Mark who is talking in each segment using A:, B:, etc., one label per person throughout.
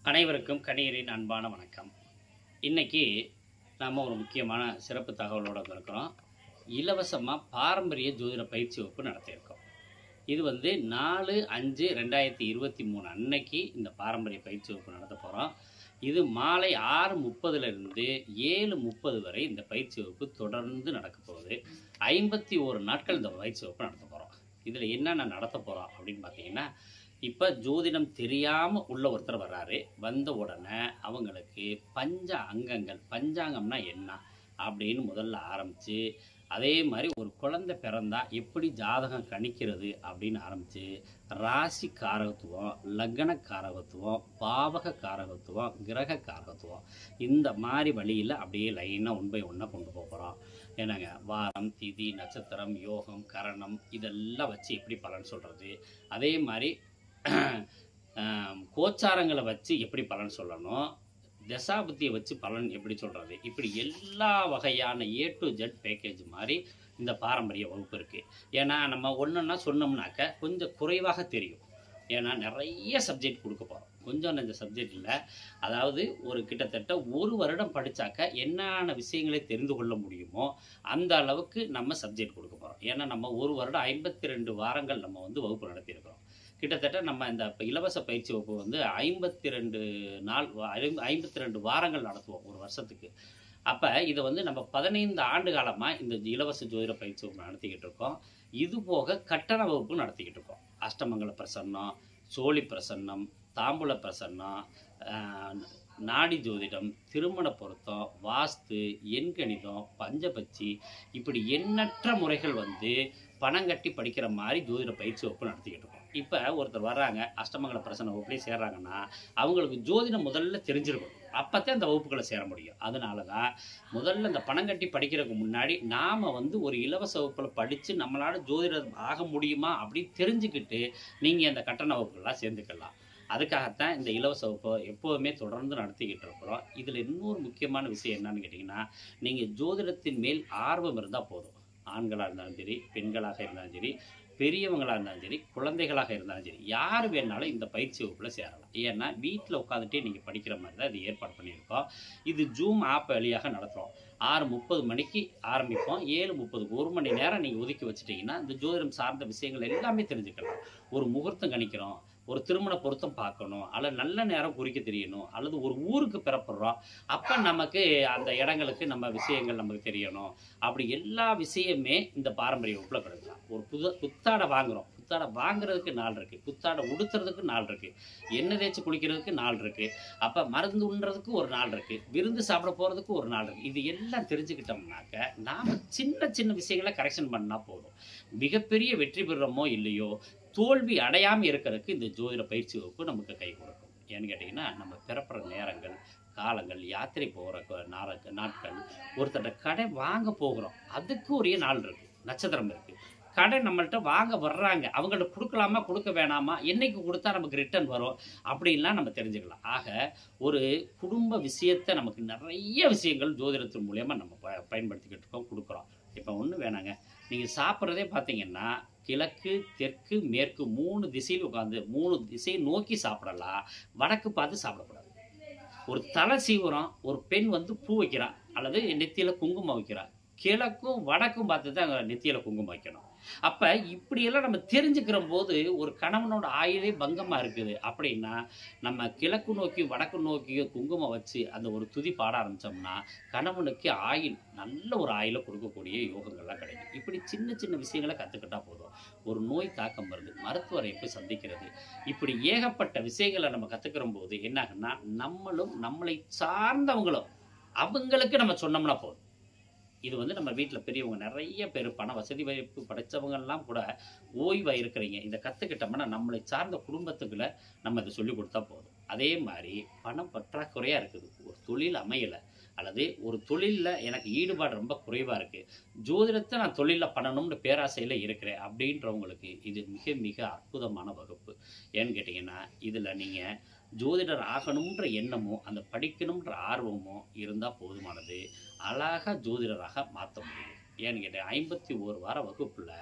A: அனைவருக்கும் கணியரின் அன்பான வணக்கம் இன்னைக்கு நாம் ஒரு முக்கியமான சிறப்பு தகவலோட வந்திருக்கிறோம் இலவசமாக பாரம்பரிய ஜோதிட பயிற்சி வகுப்பு நடத்தியிருக்கோம் இது வந்து நாலு அஞ்சு ரெண்டாயிரத்தி இருபத்தி மூணு அன்னைக்கு இந்த பாரம்பரிய பயிற்சி வகுப்பு நடத்த போகிறோம் இது மாலை ஆறு முப்பதுலேருந்து ஏழு முப்பது வரை இந்த பயிற்சி வகுப்பு தொடர்ந்து நடக்க போகுது ஐம்பத்தி ஒரு நாட்கள் இந்த பயிற்சி வகுப்பு நடத்த போகிறோம் இதில் என்னென்ன நடத்த போகிறோம் அப்படின்னு பார்த்தீங்கன்னா இப்போ ஜோதிடம் தெரியாமல் உள்ள ஒருத்தர் வர்றாரு வந்த உடனே அவங்களுக்கு பஞ்ச அங்கங்கள் பஞ்சாங்கம்னா என்ன அப்படின்னு முதல்ல ஆரம்பித்து அதே மாதிரி ஒரு குழந்தை பிறந்தா எப்படி ஜாதகம் கணிக்கிறது அப்படின்னு ஆரம்பித்து ராசி காரகத்துவம் லக்ன காரகத்துவம் பாவக காரகத்துவம் கிரக காரகத்துவம் இந்த மாதிரி வழியில் அப்படியே லைனாக ஒன் பை ஒன்னாக கொண்டு போக போகிறோம் என்னங்க வாரம் திதி நட்சத்திரம் யோகம் கரணம் இதெல்லாம் வச்சு எப்படி பலன் சொல்கிறது அதே மாதிரி ஆம், கோச்சாரங்களை வச்சு எப்படி பலன் சொல்லணும் தசாபுத்தியை வச்சு பலன் எப்படி சொல்கிறது இப்படி எல்லா வகையான ஏ டு ஜெட் பேக்கேஜ் மாதிரி இந்த பாரம்பரிய வகுப்பு இருக்குது ஏன்னா நம்ம ஒன்றுன்னா சொன்னோம்னாக்க கொஞ்சம் குறைவாக தெரியும் ஏன்னா நிறைய சப்ஜெக்ட் கொடுக்க போகிறோம் கொஞ்சம் நெஞ்ச சப்ஜெக்ட் இல்லை அதாவது ஒரு கிட்டத்தட்ட ஒரு வருடம் படித்தாக்க என்னென்ன விஷயங்களை தெரிந்து கொள்ள முடியுமோ அந்த அளவுக்கு நம்ம சப்ஜெக்ட் கொடுக்க போகிறோம் ஏன்னா நம்ம ஒரு வருடம் ஐம்பத்தி ரெண்டு வாரங்கள் நம்ம வந்து வகுப்பு நடத்தியிருக்கிறோம் கிட்டத்தட்ட நம்ம இந்த ப- இலவச பயிற்சி வகுப்பு வந்து ஐம்பத்தி ரெண்டு நாள் ஐம்பத்தி ரெண்டு வாரங்கள் நடத்துவோம் ஒரு வருஷத்துக்கு அப்போ இதை வந்து நம்ம பதினைந்து ஆண்டு காலமாக இந்த இலவச ஜோதிட பயிற்சி வகுப்பு நடத்திக்கிட்டு இருக்கோம் இது போக கட்டண வகுப்பு நடத்திக்கிட்டு இருக்கோம் அஷ்டமங்கல பிரசன்னம் சோழி பிரசன்னம் தாம்பூல பிரசன்னம் ஆஹ், நாடி ஜோதிடம் திருமண பொருத்தம் வாஸ்து எண்கணிதம் பஞ்சபட்சி இப்படி எண்ணற்ற முறைகள் வந்து பணம் கட்டி படிக்கிற மாதிரி ஜோதிட பயிற்சி வகுப்பு நடத்திக்கிட்டு இருக்கோம் இப்போ ஒருத்தர் வர்றாங்க அஷ்டமங்கல பிரசன்ன வகுப்புலேயே சேர்றாங்கன்னா அவங்களுக்கு ஜோதிடம் முதல்ல தெரிஞ்சிருக்கும் அப்போத்தான் இந்த வகுப்புகளை சேர முடியும் அதனால தான் முதல்ல இந்த பணம் கட்டி படிக்கிறதுக்கு முன்னாடி நாம் வந்து ஒரு இலவச வகுப்பில் படித்து நம்மளால ஜோதிடம் ஆக முடியுமா அப்படின்னு தெரிஞ்சுக்கிட்டு நீங்கள் இந்த கட்டண வகுப்புகள்லாம் சேர்ந்துக்கலாம் அதுக்காகத்தான் இந்த இலவச வகுப்பை எப்போதுமே தொடர்ந்து நடத்திக்கிட்டு இருக்கிறோம் இதில் இன்னொரு முக்கியமான விஷயம் என்னன்னு கேட்டிங்கன்னா நீங்கள் ஜோதிடத்தின் மேல் ஆர்வம் இருந்தால் போதும் ஆண்களாக இருந்தாலும் சரி பெண்களாக இருந்தாலும் சரி பெரியவங்களாக இருந்தாலும் சரி குழந்தைகளாக இருந்தாலும் சரி யார் வேணாலும் இந்த பயிற்சி வகுப்பில் சேரலாம் ஏன்னா வீட்டில் உட்காந்துட்டே நீங்கள் படிக்கிற மாதிரி தான் இது ஏற்பாடு பண்ணியிருக்கோம் இது ஜூம் ஆப் வழியாக நடத்துகிறோம் ஆறு முப்பது மணிக்கு ஆரம்பிப்போம் ஏழு முப்பதுக்கு ஒரு மணி நேரம் நீங்கள் ஒதுக்கி வச்சிட்டிங்கன்னா இந்த ஜோதிடம் சார்ந்த விஷயங்கள் எல்லாமே தெரிஞ்சுக்கலாம் ஒரு முகூர்த்தம் கணிக்கிறோம் ஒரு திருமண பொருத்தம் பார்க்கணும் அல்லது நல்ல நேரம் குறிக்க தெரியணும் அல்லது ஒரு ஊருக்கு பிறப்படுறோம் அப்போ நமக்கு அந்த இடங்களுக்கு நம்ம விஷயங்கள் நமக்கு தெரியணும் அப்படி எல்லா விஷயமே இந்த பாரம்பரிய வகுப்பில் கிடைக்கலாம் ஒரு புது புத்தாடை வாங்குறோம் புத்தாடை வாங்குறதுக்கு நாள் இருக்குது புத்தாடை உடுத்துறதுக்கு நாள் இருக்குது எண்ணெய் தேய்ச்சி குளிக்கிறதுக்கு நாள் இருக்குது அப்போ மருந்து உண்றதுக்கு ஒரு நாள் இருக்குது விருந்து சாப்பிட போகிறதுக்கு ஒரு நாள் இருக்குது இது எல்லாம் தெரிஞ்சுக்கிட்டோம்னாக்க நாம் சின்ன சின்ன விஷயங்களை கரெக்ஷன் பண்ணால் போதும் மிகப்பெரிய வெற்றி பெறுறோமோ இல்லையோ தோல்வி அடையாமல் இருக்கிறதுக்கு இந்த ஜோதிட பயிற்சி வகுப்பு நமக்கு கை கொடுக்கும் ஏன்னு கேட்டிங்கன்னா நம்ம பிறப்புற நேரங்கள் காலங்கள் யாத்திரை போகிற நாட்கள் ஒருத்தர்ட்ட கடை வாங்க போகிறோம் அதுக்கு ஒரே நாள் இருக்கு நட்சத்திரம் இருக்கு கடை நம்மள்ட்ட வாங்க வர்றாங்க அவங்கள்ட்ட கொடுக்கலாமா கொடுக்க வேணாமா என்னைக்கு கொடுத்தா நமக்கு ரிட்டர்ன் வரும் அப்படின்லாம் நம்ம தெரிஞ்சுக்கலாம் ஆக ஒரு குடும்ப விஷயத்தை நமக்கு நிறைய விஷயங்கள் ஜோதிடத்தின் மூலியமா நம்ம ப பயன்படுத்திக்கிட்டு இருக்கோம் கொடுக்குறோம் இப்போ ஒன்றும் வேணாங்க நீங்கள் சாப்பிட்றதே பார்த்தீங்கன்னா கிழக்கு தெற்கு மேற்கு மூணு திசையில் உட்காந்து மூணு திசையை நோக்கி சாப்பிடலாம் வடக்கு பார்த்து சாப்பிடக்கூடாது ஒரு தலை சீவுறோம் ஒரு பெண் வந்து பூ வைக்கிறா அல்லது நெத்தியில குங்குமம் வைக்கிறா கிழக்கும் வடக்கும் பார்த்து தான் நெத்தியில குங்குமம் வைக்கணும் அப்ப இப்படியெல்லாம் நம்ம தெரிஞ்சுக்கிற போது ஒரு கணவனோட ஆயுளே பங்கமா இருக்குது அப்படின்னா நம்ம கிழக்கு நோக்கி வடக்கு நோக்கி குங்குமம் வச்சு அந்த ஒரு துதி பாட ஆரம்பிச்சோம்னா கணவனுக்கு ஆயுள் நல்ல ஒரு ஆயுளை கொடுக்கக்கூடிய யோகங்கள்லாம் கிடைக்கும் இப்படி சின்ன சின்ன விஷயங்களை கத்துக்கிட்டா போதும் ஒரு நோய் தாக்கம் வருது மருத்துவரை போய் சந்திக்கிறது இப்படி ஏகப்பட்ட விஷயங்களை நம்ம கத்துக்கிற போது என்ன ஆகுன்னா நம்மளும் நம்மளை சார்ந்தவங்களும் அவங்களுக்கு நம்ம சொன்னோம்னா போதும் இது வந்து நம்ம வீட்டில் பெரியவங்க நிறைய பேர் பண வசதி வாய்ப்பு படைச்சவங்கெல்லாம் கூட ஓய்வாக இருக்கிறீங்க இதை கற்றுக்கிட்டோம்னா நம்மளை சார்ந்த குடும்பத்துக்குள்ள நம்ம இதை சொல்லி கொடுத்தா போதும் அதே மாதிரி பணம் பற்றாக்குறையாக இருக்குது ஒரு தொழில் அமையலை அல்லது ஒரு தொழிலில் எனக்கு ஈடுபாடு ரொம்ப குறைவாக இருக்குது ஜோதிடத்தை நான் தொழிலில் பண்ணணும்னு பேராசையில் இருக்கிறேன் அப்படின்றவங்களுக்கு இது மிக மிக அற்புதமான வகுப்பு ஏன்னு கேட்டிங்கன்னா இதில் நீங்கள் ஜோதிடர் ஆகணுன்ற எண்ணமோ அந்த படிக்கணுன்ற ஆர்வமோ இருந்தால் போதுமானது அழகாக ஜோதிடராக மாற்ற முடியும் ஏன்னு கேட்டேன் ஐம்பத்தி ஒரு வார வகுப்பில்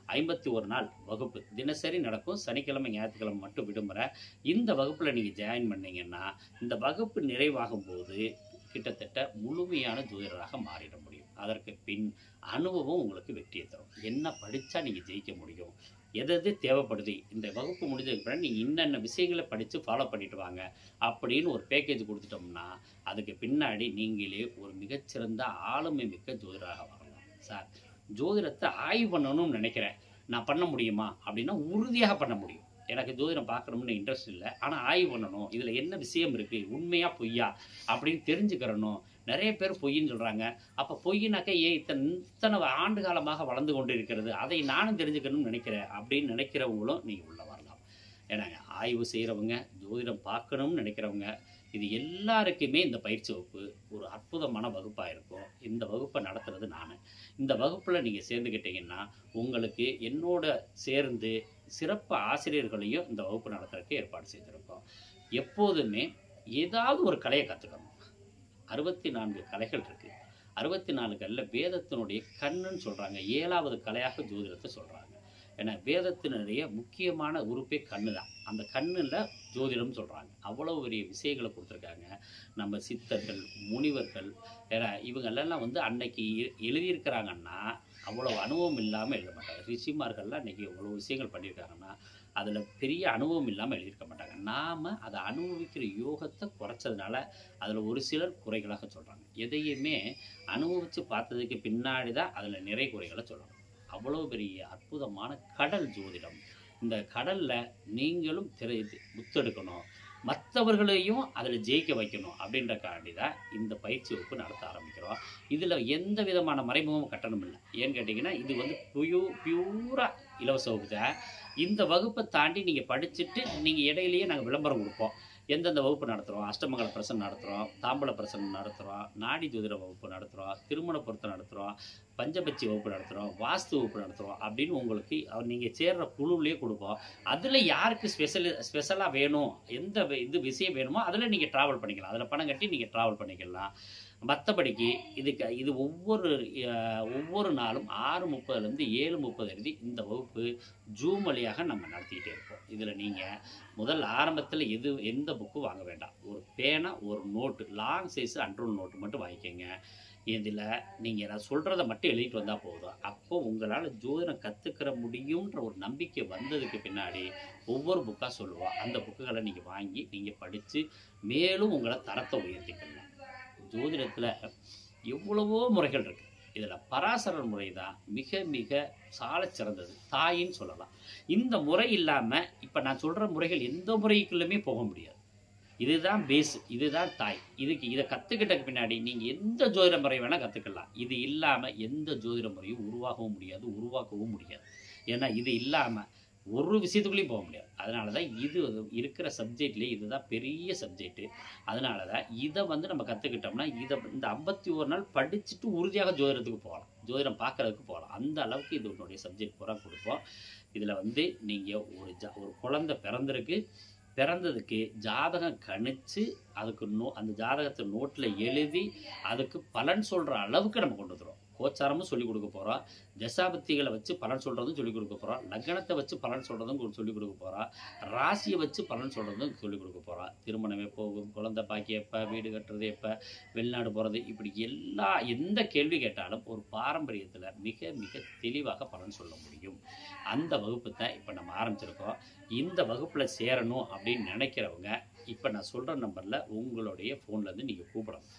A: ஐம்பத்தி ஒரு நாள் வகுப்பு தினசரி நடக்கும் சனிக்கிழமை ஞாயிற்றுக்கிழமை மட்டும் விடுமுறை இந்த வகுப்பில் நீங்கள் ஜாயின் பண்ணீங்கன்னா இந்த வகுப்பு நிறைவாகும் போது கிட்டத்தட்ட முழுமையான ஜோதிடராக மாறிட முடியும் அதற்கு பின் அனுபவம் உங்களுக்கு வெற்றியை தரும் என்ன படித்தா நீங்கள் ஜெயிக்க முடியும் எது எது தேவைப்படுது இந்த வகுப்பு முடிஞ்சதுக்கு பிறகு நீங்கள் இன்னென்ன விஷயங்களை படித்து ஃபாலோ பண்ணிட்டு வாங்க அப்படின்னு ஒரு பேக்கேஜ் கொடுத்துட்டோம்னா அதுக்கு பின்னாடி நீங்களே ஒரு மிகச்சிறந்த ஆளுமை மிக்க ஜோதிடராக வரலாம் சார் ஜோதிடத்தை ஆய்வு பண்ணணும்னு நினைக்கிறேன் நான் பண்ண முடியுமா அப்படின்னா உறுதியாக பண்ண முடியும் எனக்கு ஜோதிடம் பார்க்கணும்னு இன்ட்ரெஸ்ட் இல்லை ஆனால் ஆய்வு பண்ணணும் இதில் என்ன விஷயம் இருக்குது உண்மையா பொய்யா அப்படின்னு தெரிஞ்சுக்கிறணும் நிறைய பேர் பொய்ன்னு சொல்கிறாங்க அப்போ பொய்னாக்க ஏன் இத்தனை இத்தனை ஆண்டு காலமாக வளர்ந்து கொண்டு இருக்கிறது அதை நானும் தெரிஞ்சுக்கணும்னு நினைக்கிறேன் அப்படின்னு நினைக்கிறவங்களும் நீங்கள் உள்ள வரலாம் ஏன்னாங்க ஆய்வு செய்கிறவங்க ஜோதிடம் பார்க்கணும்னு நினைக்கிறவங்க இது எல்லாருக்குமே இந்த பயிற்சி வகுப்பு ஒரு அற்புதமான வகுப்பாக இருக்கும் இந்த வகுப்பை நடத்துறது நான் இந்த வகுப்பில் நீங்கள் சேர்ந்துக்கிட்டீங்கன்னா உங்களுக்கு என்னோட சேர்ந்து சிறப்பு ஆசிரியர்களையும் இந்த வகுப்பு நடத்துறதுக்கு ஏற்பாடு செய்திருக்கோம் எப்போதுமே ஏதாவது ஒரு கலையை கற்றுக்கணும் அறுபத்தி நான்கு கலைகள் இருக்குது அறுபத்தி நாலு கல்லில் வேதத்தினுடைய கண்ணுன்னு சொல்கிறாங்க ஏழாவது கலையாக ஜோதிடத்தை சொல்கிறாங்க ஏன்னா வேதத்தினுடைய முக்கியமான உறுப்பே கண்ணு தான் அந்த கண்ணில் ஜோதிடம் சொல்கிறாங்க அவ்வளவு பெரிய விஷயங்களை கொடுத்துருக்காங்க நம்ம சித்தர்கள் முனிவர்கள் வேற இவங்களெல்லாம் வந்து அன்னைக்கு எ- எழுதியிருக்கிறாங்கன்னா அவ்வளவு அனுபவம் இல்லாமல் எழுத மாட்டாங்க ரிஷிமார்கள்லாம் இன்னைக்கு அவ்வளோ விஷயங்கள் பண்ணியிருக்காங்கன்னா அதில் பெரிய அனுபவம் இல்லாமல் எழுதியிருக்க மாட்டாங்க நாம் அதை அனுபவிக்கிற யோகத்தை குறைச்சதுனால அதில் ஒரு சிலர் குறைகளாக சொல்கிறாங்க எதையுமே அனுபவித்து பார்த்ததுக்கு பின்னாடி தான் அதில் நிறை குறைகளை சொல்லணும் அவ்வளோ பெரிய அற்புதமான கடல் ஜோதிடம் இந்த கடலில் நீங்களும் திரை முத்தெடுக்கணும் மற்றவர்களையும் அதில் ஜெயிக்க வைக்கணும் அப்படின்றக்காண்டி தான் இந்த பயிற்சி வகுப்பு நடத்த ஆரம்பிக்கிறோம் இதில் எந்த விதமான மறைமுகமும் கட்டணம் இல்லை ஏன்னு கேட்டிங்கன்னா இது வந்து பியூ பியூராக இலவச வகுப்பு தான் இந்த வகுப்பை தாண்டி நீங்கள் படிச்சுட்டு நீங்கள் இடையிலேயே நாங்கள் விளம்பரம் கொடுப்போம் எந்தெந்த வகுப்பு நடத்துகிறோம் அஷ்டமங்கல பிரசன் நடத்துகிறோம் தாம்பல பிரசன் நடத்துகிறோம் நாடி ஜோதிட வகுப்பு நடத்துகிறோம் திருமண பொருத்தம் நடத்துகிறோம் பஞ்சபட்சி வகுப்பு நடத்துகிறோம் வாஸ்து வகுப்பு நடத்துகிறோம் அப்படின்னு உங்களுக்கு நீங்கள் சேர்ற குழுவிலே கொடுப்போம் அதில் யாருக்கு ஸ்பெஷல் ஸ்பெஷலாக வேணும் எந்த வி- இது விஷயம் வேணுமோ அதில் நீங்கள் ட்ராவல் பண்ணிக்கலாம் அதில் பணம் கட்டி நீங்கள் ட்ராவல் பண்ணிக்கலாம் மற்றபடிக்கு இதுக்கு இது ஒவ்வொரு அஹ், ஒவ்வொரு நாளும் ஆறு முப்பதுலேருந்து ஏழு முப்பது எழுதி இந்த வகுப்பு ஜூம் வழியாக நம்ம நடத்திக்கிட்டே இருப்போம் இதில் நீங்கள் முதல் ஆரம்பத்தில் எது எந்த புக்கும் வாங்க வேண்டாம் ஒரு பேனா ஒரு நோட்டு லாங் சைஸ் அண்ட்ரோல் நோட்டு மட்டும் வாங்கிக்கோங்க இதில் நீங்கள் நான் சொல்கிறத மட்டும் எழுதிட்டு வந்தால் போதும் அப்போ உங்களால் ஜோதிடம் கற்றுக்கிற முடியுன்ற ஒரு நம்பிக்கை வந்ததுக்கு பின்னாடி ஒவ்வொரு புக்காக சொல்லுவோம் அந்த புக்குகளை நீங்கள் வாங்கி நீங்கள் படித்து மேலும் உங்களை தரத்தை உயர்த்திக்கலாம் ஜோதிடத்தில் எவ்வளவோ முறைகள் இருக்குது இதில் பராசரர் முறை தான் மிக மிக சாலச் சிறந்தது தாயின்னு சொல்லலாம் இந்த முறை இல்லாமல் இப்போ நான் சொல்கிற முறைகள் எந்த முறைக்குள்ளுமே போக முடியாது இதுதான் பேஸ் இதுதான் தாய் இதுக்கு இதை கற்றுக்கிட்டக்கு பின்னாடி நீங்கள் எந்த ஜோதிட முறை வேணால் கற்றுக்கலாம் இது இல்லாமல் எந்த ஜோதிட முறையும் உருவாகவும் முடியாது உருவாக்கவும் முடியாது ஏன்னா இது இல்லாமல் ஒரு விஷயத்துக்குள்ளேயும் போக முடியாது அதனால தான் இது இருக்கிற சப்ஜெக்ட்லேயே இதுதான் பெரிய சப்ஜெக்ட்டு அதனால தான் இதை வந்து நம்ம கற்றுக்கிட்டோம்னா இதை இந்த ஐம்பத்தி ஒரு நாள் படிச்சுட்டு உறுதியாக ஜோதிடத்துக்கு போகலாம் ஜோதிடம் பார்க்கறதுக்கு போகலாம் அந்த அளவுக்கு இது உன்னுடைய சப்ஜெக்ட் பூரா கொடுப்போம் இதில் வந்து நீங்கள் ஒரு ஜா ஒரு குழந்தை பிறந்திருக்கு பிறந்ததுக்கு ஜாதகம் கணிச்சு அதுக்கு நோ அந்த ஜாதகத்தை நோட்டில் எழுதி அதுக்கு பலன் சொல்கிற அளவுக்கு நம்ம கொண்டு வந்துடும் கோச்சாரமும் சொல்லிக் கொடுக்க போகிறோம் தசாபத்திகளை வச்சு பலன் சொல்கிறதும் சொல்லிக் கொடுக்க போகிறோம் லக்னத்தை வச்சு பலன் சொல்கிறதும் சொல்லிக் கொடுக்க போகிறோம் ராசியை வச்சு பலன் சொல்கிறதும் சொல்லிக் கொடுக்க போகிறோம் திருமணம் எப்போ குழந்தை பாக்கி எப்போ வீடு கட்டுறது எப்போ வெளிநாடு போகிறது இப்படி எல்லா எந்த கேள்வி கேட்டாலும் ஒரு பாரம்பரியத்தில் மிக மிக தெளிவாக பலன் சொல்ல முடியும் அந்த வகுப்பு தான் இப்போ நம்ம ஆரம்பிச்சிருக்கோம் இந்த வகுப்பில் சேரணும் அப்படின்னு நினைக்கிறவங்க இப்போ நான் சொல்கிற நம்பரில் உங்களுடைய ஃபோன்லேருந்து நீங்கள் கூப்பிடணும்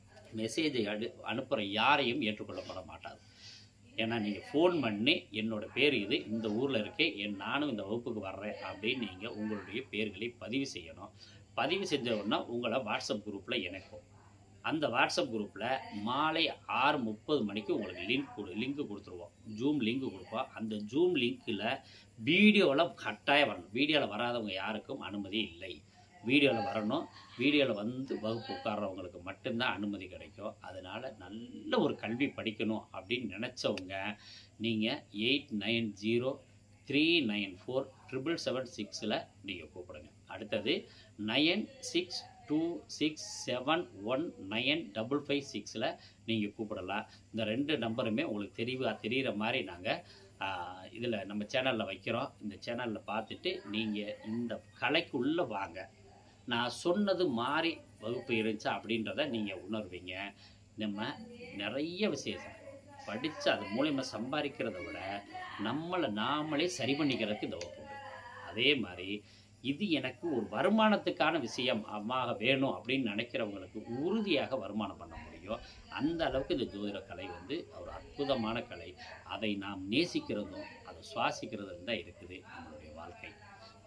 A: மெசேஜை அனு அனுப்புகிற யாரையும் ஏற்றுக்கொள்ளப்பட மாட்டாது ஏன்னா நீங்கள் ஃபோன் பண்ணி என்னோட பேர் இது இந்த ஊரில் இருக்கேன் என் நானும் இந்த வகுப்புக்கு வர்றேன் அப்படின்னு நீங்கள் உங்களுடைய பேர்களை பதிவு செய்யணும் பதிவு செஞ்ச உடனே உங்களை வாட்ஸ்அப் குரூப்பில் இணைப்போம் அந்த வாட்ஸ்அப் குரூப்பில் மாலை ஆறு முப்பது மணிக்கு உங்களுக்கு லிங்க் கொடு லிங்க் கொடுத்துருவோம் ஜூம் லிங்க் கொடுப்போம் அந்த ஜூம் லிங்க்கில் வீடியோவில் கட்டாயம் வரணும் வீடியோவில் வராதவங்க யாருக்கும் அனுமதி இல்லை வீடியோவில் வரணும் வீடியோவில் வந்து வகுப்பு உட்கார்றவங்களுக்கு மட்டும்தான் அனுமதி கிடைக்கும் அதனால் நல்ல ஒரு கல்வி படிக்கணும் அப்படின்னு நினச்சவங்க நீங்கள் eight nine zero three nine four triple seven சிக்ஸில் நீங்கள் கூப்பிடுங்க அடுத்தது nine six two six seven one nine double five சிக்ஸில் நீங்கள் கூப்பிடலாம் இந்த ரெண்டு நம்பருமே உங்களுக்கு தெளிவாக தெரிகிற மாதிரி நாங்கள் இதில் நம்ம சேனலில் வைக்கிறோம் இந்த சேனலில் பார்த்துட்டு நீங்கள் இந்த கலைக்குள்ளே வாங்க நான் சொன்னது மாறி வகுப்பு இருந்துச்சா அப்படின்றத நீங்கள் உணர்வீங்க நம்ம நிறைய விசேஷம் படித்து அது மூலயமா சம்பாதிக்கிறத விட நம்மளை நாமளே சரி பண்ணிக்கிறதுக்கு இந்த வகுப்பு உண்டு அதே மாதிரி இது எனக்கு ஒரு வருமானத்துக்கான விஷயம் அம்மாக வேணும் அப்படின்னு நினைக்கிறவங்களுக்கு உறுதியாக வருமானம் பண்ண முடியும் அந்த அளவுக்கு இந்த ஜோதிட கலை வந்து ஒரு அற்புதமான கலை அதை நாம் நேசிக்கிறதும் அதை சுவாசிக்கிறதும் தான் இருக்குது நம்மளுடைய வாழ்க்கை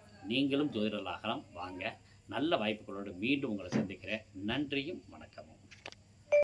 A: நீங்களும் ஜோதிடர்களாகலாம் வாங்க நல்ல வாய்ப்புகளோடு மீண்டும் உங்களை சந்திக்கிறேன் நன்றியும் வணக்கமும்